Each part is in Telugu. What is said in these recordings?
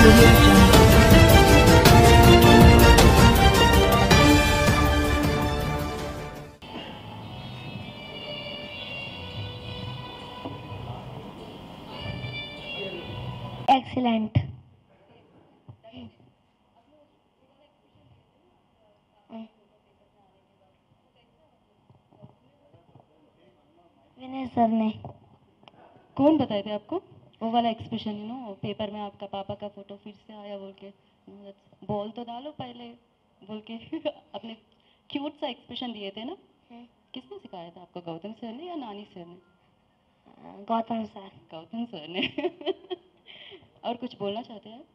Audio Jungle. Excellent. Vinay sir ने कौन बताए थे आपको वो वाला एक्सप्रेशन यू नो पेपर में आपका पापा का फोटो फिर से आया बोल के बोल तो डालो पहले बोल के अपने क्यूट सा एक्सप्रेशन दिए थे ना किसने सिखाया था आपको गौतम सर ने या नानी सर ने अ, गौतम सर गौतम सर ने और कुछ बोलना चाहते हैं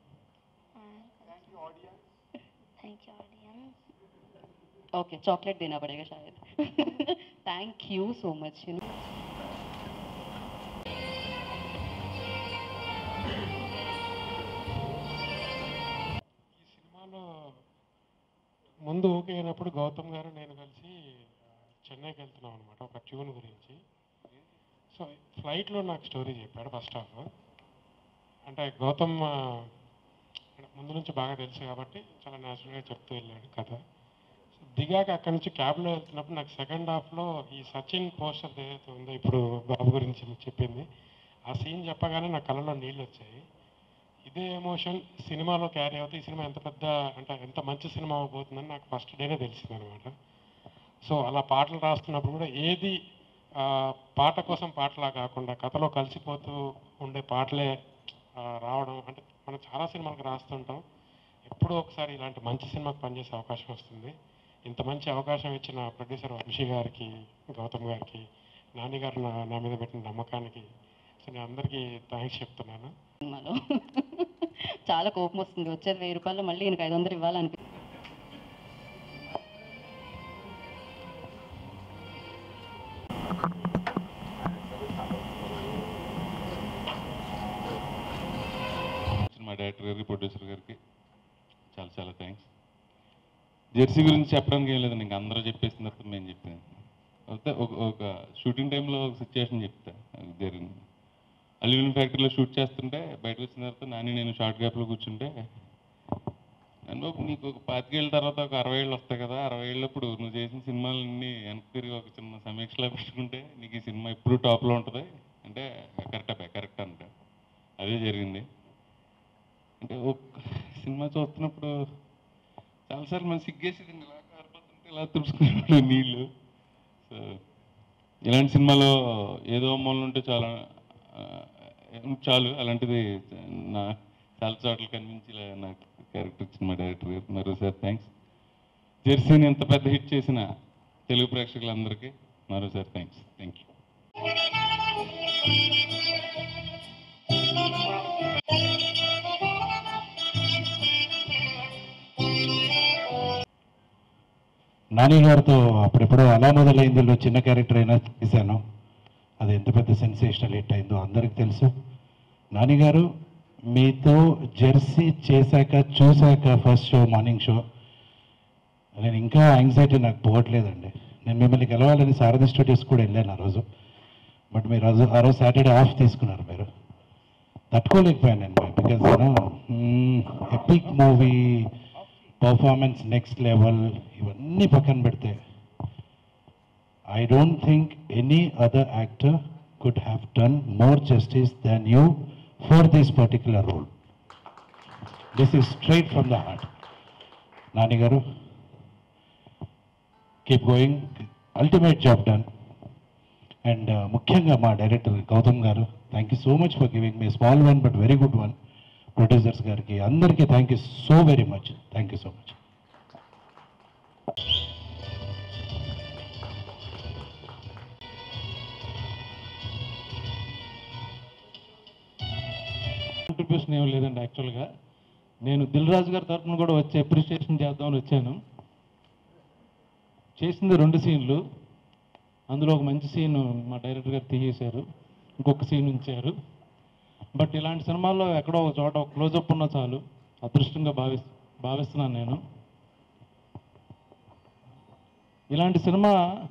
thank you audience okay chocolate देना पड़ेगा शायद thank you so much you know ఈ సినిమాలో ముందు ఓకే అయినప్పుడు గౌతమ్ గారు నేను కలిసి ఆ, చెన్నైకి వెళ్తున్నాం అనమాట ఒక ట్యూన్ గురించి సో ఫ్లైట్లో నాకు స్టోరీ చెప్పాడు ఫస్ట్ హాఫ్ అంటే గౌతమ్ ఆ, అంటే ముందు నుంచి బాగా తెలుసు కాబట్టి చాలా న్యాచురల్గా చెప్తూ వెళ్ళాడు కథ సో దిగాక అక్కడి నుంచి క్యాబ్లో వెళ్తున్నప్పుడు నాకు సెకండ్ హాఫ్లో ఈ సచిన్ పోస్టర్ ఏదైతే ఉందో ఇప్పుడు బాబు గురించి చెప్పింది ఆ సీన్ చెప్పగానే నా కళ్ళలో నీళ్ళు వచ్చాయి ఇదే ఎమోషన్ సినిమాలో క్యారీ అవుతుంది ఈ సినిమా ఎంత పెద్ద అంటే ఎంత మంచి సినిమా అవబోతుందని నాకు ఫస్ట్ డేనే తెలిసింది అనమాట సో అలా పాటలు రాస్తున్నప్పుడు కూడా ఏది ఆ, పాట కోసం పాటలా కాకుండా కథలో కలిసిపోతూ ఉండే పాటలే ఆ, రావడం అంటే మనం చాలా సినిమాలకు రాస్తుంటాం ఎప్పుడో ఒకసారి ఇలాంటి మంచి సినిమాకి పనిచేసే అవకాశం వస్తుంది ఇంత మంచి అవకాశం ఇచ్చిన ప్రొడ్యూసర్ వంశీ గారికి గౌతమ్ గారికి నాని గారు నా నా మీద పెట్టిన నమ్మకానికి సో నేను అందరికీ థ్యాంక్స్ చెప్తున్నాను సినిమాలో చాలా కోపం వస్తుంది వచ్చేది వెయ్యి రూపాయలు మళ్ళీ ఈయనకి ఐదు వందలు ఇవ్వాలనిపి మా డైరెక్టర్ గారికి ప్రొడ్యూసర్ గారికి చాలా చాలా థ్యాంక్స్ జెర్సీ గురించి చెప్పడానికి ఏం లేదండి ఇంకా అందరూ చెప్పేసిన తర్వాత మేము చెప్పాను అయితే ఒక ఒక షూటింగ్ టైంలో ఒక సిచ్యువేషన్ చెప్తా అది జరిగింది అల్యూమినియం ఫ్యాక్టరీలో షూట్ చేస్తుంటే బయటకు వచ్చిన తర్వాత నాని నేను షార్ట్ గ్యాప్లో కూర్చుంటే నన్ను బాబు నీకు ఒక పాతికేళ్ళ తర్వాత ఒక అరవై ఏళ్ళు వస్తాయి కదా అరవై ఏళ్ళప్పుడు నువ్వు చేసిన సినిమాలన్నీ వెనక్కి తిరిగి ఒక చిన్న సమీక్షలో పెట్టుకుంటే నీకు ఈ సినిమా ఎప్పుడు టాప్లో ఉంటుంది అంటే కరెక్ట్ కరెక్ట్ అంట అదే జరిగింది అంటే ఒక సినిమా చూస్తున్నప్పుడు చాలాసార్లు మనం సిగ్గేసేది ఇలా కారిపోతుంటే ఇలా తుడుచుకునేవాడు నీళ్ళు సో ఇలాంటి సినిమాలో ఏదో మూలన ఉంటే చాలా ఆ, చాలు అలాంటిది నా చాలా చోట్ల కనిపించి ఇలా నాకు క్యారెక్టర్ ఇచ్చిన మా డైరెక్టర్ గారు మరోసారి థ్యాంక్స్ జెర్సీని ఎంత పెద్ద హిట్ చేసిన తెలుగు ప్రేక్షకులందరికీ మరోసారి థ్యాంక్స్ థ్యాంక్ యూ నాని గారితో అప్పుడెప్పుడో అలా మొదలైందిలో చిన్న క్యారెక్టర్ అయినా చేశాను అది ఎంత పెద్ద సెన్సేషనల్ హిట్ అయిందో అందరికీ తెలుసు నాని గారు మీతో జెర్సీ చేశాక చూశాక ఫస్ట్ షో మార్నింగ్ షో నేను ఇంకా యాంగ్జైటీ నాకు పోవట్లేదండి నేను మిమ్మల్ని గెలవాలని సారథి స్టూడియోస్ కూడా వెళ్ళాను ఆ రోజు బట్ మీరు రోజు ఆ రోజు సాటర్డే ఆఫ్ తీసుకున్నారు మీరు తట్టుకోలేకపోయాను నేను because epic movie performance next level ఇవన్నీ పక్కన పెడితే I don't think any other actor could have done more justice than you for this particular role this is straight from the heart Nani గారు keep going ultimate job done and ముఖ్యంగా మా డైరెక్టర్ గౌతమ్ గారు thank you so much for giving me small one but very good one producers గారికి అందరికీ thank you so very much thank you so much contribution ఏం లేదండి యాక్చువల్గా నేను దిల్ రాజు గారి తరఫున కూడా వచ్చి అప్రిషియేషన్ చేద్దామని వచ్చాను చేసింది రెండు సీన్లు అందులో ఒక మంచి సీన్ మా డైరెక్టర్ గారు తీసేశారు ఇంకొక సీన్ ఉంచారు బట్ ఇలాంటి సినిమాల్లో ఎక్కడో ఒక చోట ఒక క్లోజప్ ఉన్నా చాలు అదృష్టంగా భావి భావిస్తున్నాను నేను ఇలాంటి సినిమా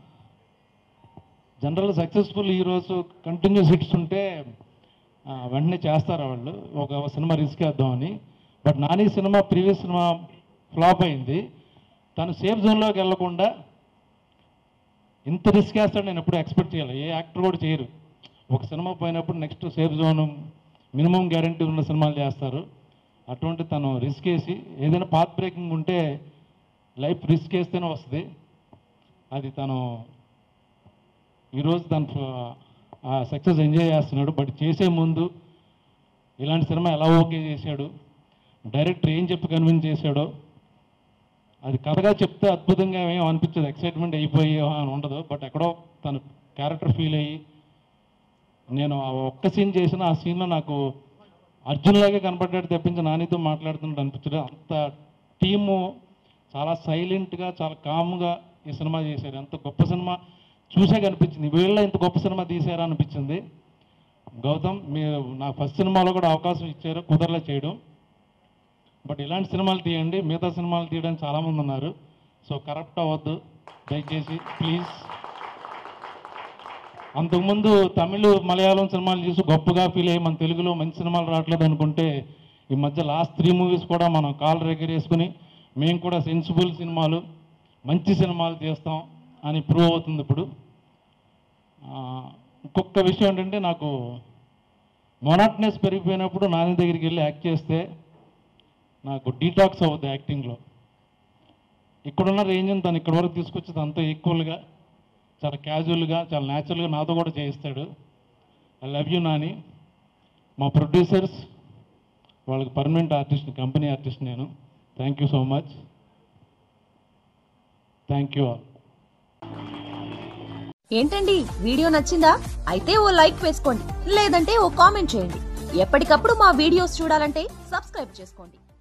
జనరల్ సక్సెస్ఫుల్ ఈరోజు కంటిన్యూస్ హిట్స్ ఉంటే ఆ, వెంటనే చేస్తారు వాళ్ళు ఒక సినిమా రిస్క్ వేద్దామని బట్ నాని సినిమా ప్రీవియస్ సినిమా ఫ్లాప్ అయింది తను సేఫ్ జోన్లోకి వెళ్లకుండా ఇంత రిస్క్ వేస్తాడు నేను ఎప్పుడు ఎక్స్పెక్ట్ చేయాలి ఏ యాక్టర్ కూడా చేయరు ఒక సినిమా పోయినప్పుడు next safe zone minimum guarantee ఉన్న సినిమాలు చేస్తారు అటువంటి తను రిస్క్ వేసి ఏదైనా పాత్ బ్రేకింగ్ ఉంటే లైఫ్ రిస్క్ వేస్తేనే వస్తుంది అది తను ఈరోజు తను ఆ సక్సెస్ ఎంజాయ్ చేస్తున్నాడు బట్ చేసే ముందు ఇలాంటి సినిమా ఎలా ఓకే చేశాడు డైరెక్టర్ ఏం చెప్పి కన్విన్స్ చేశాడో అది కథగా చెప్తే అద్భుతంగా ఏం అనిపించదు ఎక్సైట్మెంట్ అయిపోయి అని ఉండదు బట్ ఎక్కడో తన క్యారెక్టర్ ఫీల్ అయ్యి నేను ఆ ఒక్క సీన్ చేసిన ఆ సీన్లో నాకు అర్జున్లాగే కనపడ్డాడు తప్పించి నానితో మాట్లాడుతున్నట్టు అనిపించడం అంత టీము చాలా సైలెంట్గా చాలా కామ్గా ఈ సినిమా చేశారు ఎంత గొప్ప సినిమా చూసే కనిపించింది వీళ్ళ ఇంత గొప్ప సినిమా తీశారా అనిపించింది గౌతమ్ మీరు నా ఫస్ట్ సినిమాలో కూడా అవకాశం ఇచ్చారు కుదరలే చేయడం బట్ ఇలాంటి సినిమాలు తీయండి మిగతా సినిమాలు తీయడానికి చాలామంది ఉన్నారు సో కరప్ట్ అవ్వద్దు దయచేసి ప్లీజ్ అంతకుముందు తమిళ మలయాళం సినిమాలు చూసి గొప్పగా ఫీల్ అయ్యి మన తెలుగులో మంచి సినిమాలు రావట్లేదు అనుకుంటే ఈ మధ్య లాస్ట్ త్రీ మూవీస్ కూడా మనం కాల్ రెగ్గరేసుకుని మేము కూడా సెన్సిబుల్ సినిమాలు మంచి సినిమాలు చేస్తాం అని ప్రూవ్ అవుతుంది ఇప్పుడు ఆ, ఇంకొక విషయం ఏంటంటే నాకు మొనాట్నెస్ పెరిగిపోయినప్పుడు నాని దగ్గరికి వెళ్ళి యాక్ట్ చేస్తే నాకు డీటాక్స్ అవుద్ది యాక్టింగ్లో ఇక్కడున్న రేంజ్ని తను ఇక్కడ వరకు తీసుకొచ్చి అంతా ఈక్వల్గా చాలా క్యాజువల్గా చాలా న్యాచురల్గా నాతో కూడా చేయిస్తాడు ఐ లవ్ యూ నాని మా ప్రొడ్యూసర్స్ వాళ్ళకి పర్మనెంట్ ఆర్టిస్ట్ కంపెనీ ఆర్టిస్ట్ నేను thank you so much thank you all ఏంటండి వీడియో నచ్చిందా అయితే ఓ లైక్ వేసుకోండి లేదంటే ఓ కామెంట్ చేయండి ఎప్పటికప్పుడు మా వీడియోస్ చూడాలంటే సబ్స్క్రైబ్ చేసుకోండి